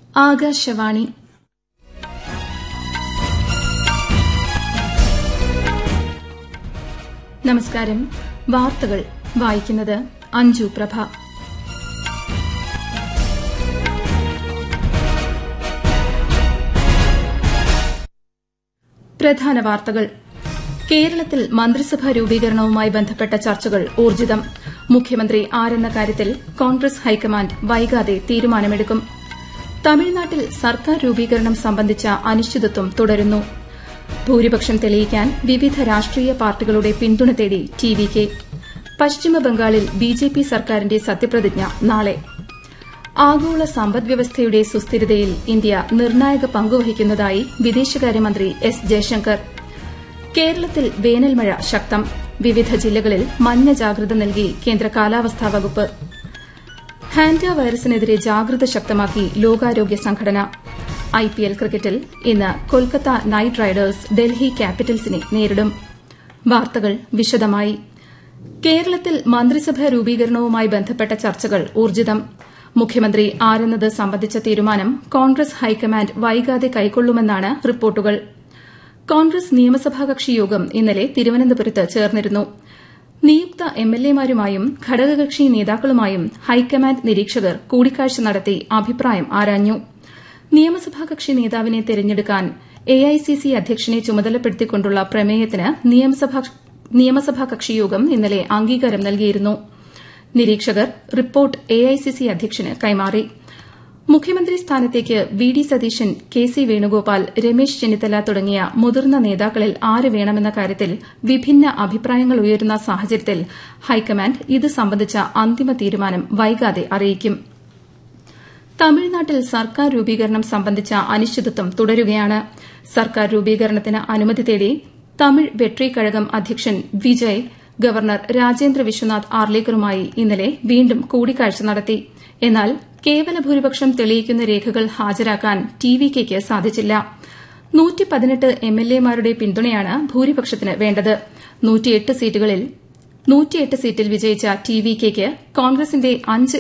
ആകാശവാണി നമസ്കാരം വാർത്തകൾ വായിക്കുന്നത് അഞ്ജു പ്രഭ പ്രധാന വാർത്തകൾ കേരളത്തിൽ മന്ത്രിസഭാ രൂപീകരണവുമായി ബന്ധപ്പെട്ട ചർച്ചകൾ ഊർജ്ജിതം മുഖ്യമന്ത്രി ആരെന്ന കാര്യത്തിൽ കോൺഗ്രസ് ഹൈക്കമാൻഡ് വൈകാതെ തീരുമാനമെടുക്കും തമിഴ്നാട്ടിൽ സർക്കാർ രൂപീകരണം സംബന്ധിച്ച അനിശ്ചിതത്വം തുടരുന്നു ഭൂരിപക്ഷം തെളിയിക്കാൻ വിവിധ രാഷ്ട്രീയ പാർട്ടികളുടെ പിന്തുണ തേടി ടി വി കെ പശ്ചിമബംഗാളിൽ ബിജെപി സർക്കാരിന്റെ സത്യപ്രതിജ്ഞ നാളെ ആഗോള സമ്പദ്വ്യവസ്ഥയുടെ സുസ്ഥിരതയിൽ ഇന്ത്യ നിർണായക പങ്കുവഹിക്കുന്നതായി വിദേശകാര്യമന്ത്രി എസ് ജയശങ്കർ കേരളത്തിൽ വേനൽമഴ ശക്തം വിവിധ ജില്ലകളിൽ മഞ്ഞ ജാഗ്രത നൽകി കേന്ദ്ര കാലാവസ്ഥാ വകുപ്പ് ഹാൻഡ വൈറസിനെതിരെ ജാഗ്രത ശക്തമാക്കി ലോകാരോഗ്യ സംഘടന ഐപിഎൽ ക്രിക്കറ്റിൽ ഇന്ന് കൊൽക്കത്ത നൈറ്റ് റൈഡേഴ്സ് ഡൽഹി ക്യാപിറ്റൽസിനെ നേരിടും വാർത്തകൾ വിശദമായി കേരളത്തിൽ മന്ത്രിസഭാ രൂപീകരണവുമായി ബന്ധപ്പെട്ട ചർച്ചകൾ ഊർജ്ജിതം മുഖ്യമന്ത്രി ആരെന്നത് സംബന്ധിച്ച തീരുമാനം കോൺഗ്രസ് ഹൈക്കമാൻഡ് വൈകാതെ കൈക്കൊള്ളുമെന്നാണ് റിപ്പോർട്ടുകൾ കോൺഗ്രസ് നിയമസഭാ കക്ഷി യോഗം ഇന്നലെ തിരുവനന്തപുരത്ത് ചേർന്നിരുന്നു നിയുക്ത എംഎൽഎമാരുമായും ഘടകകക്ഷി നേതാക്കളുമായും ഹൈക്കമാൻഡ് നിരീക്ഷകർ കൂടിക്കാഴ്ച നടത്തി അഭിപ്രായം ആരാഞ്ഞു നിയമസഭാ കക്ഷി നേതാവിനെ തെരഞ്ഞെടുക്കാൻ എഐസിസി അധ്യക്ഷനെ ചുമതലപ്പെടുത്തിക്കൊണ്ടുള്ള പ്രമേയത്തിന് നിയമസഭാ കക്ഷിയോഗം ഇന്നലെ അംഗീകാരം നൽകിയിരുന്നു നിരീക്ഷകർ റിപ്പോർട്ട് എഐസിസി അധ്യക്ഷന് കൈമാറി മുഖ്യമന്ത്രി സ്ഥാനത്തേക്ക് V D Satheesan K C Venugopal Ramesh Chennithala തുടങ്ങിയ മുതിർന്ന നേതാക്കളിൽ ആര് വേണമെന്ന കാര്യത്തിൽ വിഭിന്ന അഭിപ്രായങ്ങൾ ഉയരുന്ന സാഹചര്യത്തിൽ ഹൈക്കമാൻഡ് ഇത് സംബന്ധിച്ച അന്തിമ തീരുമാനം വൈകാതെ അറിയിക്കും തമിഴ്നാട്ടിൽ സർക്കാർ രൂപീകരണം സംബന്ധിച്ച അനിശ്ചിതത്വം തുടരുകയാണ് സർക്കാർ രൂപീകരണത്തിന് അനുമതി തേടി തമിഴ് വെട്രി കഴകം അധ്യക്ഷൻ വിജയ് ഗവർണർ രാജേന്ദ്ര വിശ്വനാഥ് ആർലേക്കറുമായി ഇന്നലെ വീണ്ടും കൂടിക്കാഴ്ച നടത്തി എന്നാൽ കേവല ഭൂരിപക്ഷം തെളിയിക്കുന്ന രേഖകൾ ഹാജരാക്കാൻ ടി വി കെയ്ക്ക് സാധിച്ചില്ല എംഎൽഎമാരുടെ പിന്തുണയാണ് ഭൂരിപക്ഷത്തിന് വേണ്ടത് സീറ്റുകളിൽ സീറ്റിൽ വിജയിച്ച ടി വി കെയ്ക്ക് കോൺഗ്രസിന്റെ അഞ്ച്